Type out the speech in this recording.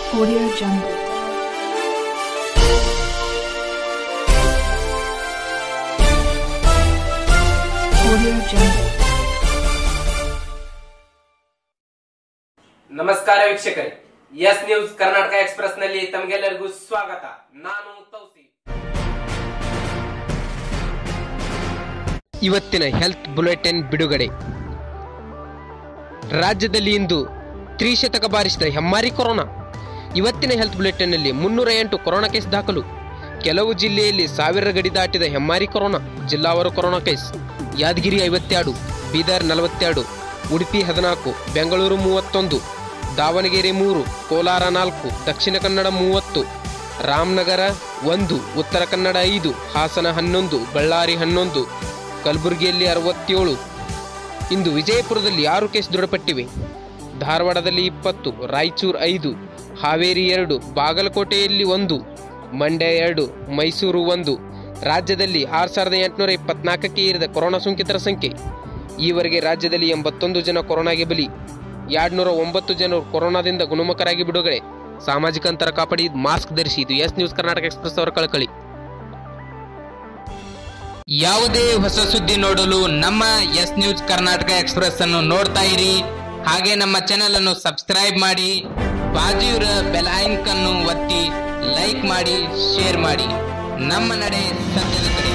Audio Jungle. Audio Jungle. ನಮಸ್ಕಾರ ವೀಕ್ಷಕರೇ S news Karnataka express ನಲ್ಲಿ ತಮಗೆಲ್ಲರಿಗೂ ಸ್ವಾಗತ ನಾನು ತೌಸಿ ಇವತ್ತಿನ ಹೆಲ್ತ್ ಬುಲೆಟಿನ್ ಬಿಡುಗಡೆ ರಾಜ್ಯದಲ್ಲಿ ಇಂದು ತ್ರಿಶತಕ ಬಾರಿಸಿದ ಹೆಮ್ಮಾರಿ ಕೊರೋನಾ ಇವತ್ತಿನ ಹೆಲ್ತ್ ಬುಲೆಟಿನ್ನಲ್ಲಿ ಮುನ್ನೂರ ಎಂಟು ಕೊರೋನಾ ಕೇಸ್ ದಾಖಲು ಕೆಲವು ಜಿಲ್ಲೆಯಲ್ಲಿ ಸಾವಿರ ಗಡಿ ದಾಟಿದ ಹೆಮ್ಮಾರಿ ಕೊರೋನಾ ಜಿಲ್ಲಾವಾರು ಕೊರೋನಾ ಕೇಸ್ ಯಾದಗಿರಿ ಐವತ್ತೆರಡು ಬೀದರ್ ನಲವತ್ತೆರಡು ಉಡುಪಿ ಹದಿನಾಲ್ಕು ಬೆಂಗಳೂರು ಮೂವತ್ತೊಂದು ದಾವಣಗೆರೆ ಮೂರು ಕೋಲಾರ ನಾಲ್ಕು ದಕ್ಷಿಣ ಕನ್ನಡ ಮೂವತ್ತು ರಾಮನಗರ ಒಂದು ಉತ್ತರ ಕನ್ನಡ ಐದು ಹಾಸನ ಹನ್ನೊಂದು ಬಳ್ಳಾರಿ ಹನ್ನೊಂದು ಕಲಬುರಗಿಯಲ್ಲಿ ಅರವತ್ತೇಳು ಇಂದು ವಿಜಯಪುರದಲ್ಲಿ ಆರು ಕೇಸ್ ದೃಢಪಟ್ಟಿವೆ ಧಾರವಾಡದಲ್ಲಿ ಇಪ್ಪತ್ತು ರಾಯಚೂರು ಐದು ಹಾವೇರಿ ಎರಡು ಬಾಗಲಕೋಟೆಯಲ್ಲಿ ಒಂದು ಮಂಡ್ಯ ಎರಡು ಮೈಸೂರು ಒಂದು ರಾಜ್ಯದಲ್ಲಿ ಆರು ಸಾವಿರದ ಎಂಟುನೂರ ಇಪ್ಪತ್ನಾಲ್ಕಕ್ಕೆ ಏರಿದ ಕೊರೋನಾ ಸೋಂಕಿತರ ಸಂಖ್ಯೆ ಈವರೆಗೆ ರಾಜ್ಯದಲ್ಲಿ ಎಂಬತ್ತೊಂದು ಜನ ಕೊರೋನಾಗೆ ಬಲಿ ಎರಡ್ನೂರ ಒಂಬತ್ತು ಜನರು ಕೊರೋನಾದಿಂದ ಗುಣಮುಖರಾಗಿ ಬಿಡುಗಡೆ ಸಾಮಾಜಿಕ ಅಂತರ ಕಾಪಾಡಿ ಮಾಸ್ಕ್ ಧರಿಸಿ ಇದು ಎಸ್ ನ್ಯೂಸ್ ಕರ್ನಾಟಕ ಎಕ್ಸ್ಪ್ರೆಸ್ ಅವರ ಕಳಕಳಿ ಯಾವುದೇ ಹೊಸ ಸುದ್ದಿ ನೋಡಲು ನಮ್ಮ ಎಸ್ ನ್ಯೂಸ್ ಕರ್ನಾಟಕ ಎಕ್ಸ್ಪ್ರೆಸ್ ಅನ್ನು ನೋಡ್ತಾ ಇರಿ ಹಾಗೆ ನಮ್ಮ ಚಾನೆಲ್ ಅನ್ನು ಸಬ್ಸ್ಕ್ರೈಬ್ ಮಾಡಿ ಬಾಜು ಇರೋ ಬೆಲ್ ಐಕನ್ ಅನ್ನು ಒತ್ತಿ ಲೈಕ್ ಮಾಡಿ ಶೇರ್ ಮಾಡಿ ನಮ್ಮ ನಡೆ ಸತ್ಯದ ಕಡೆ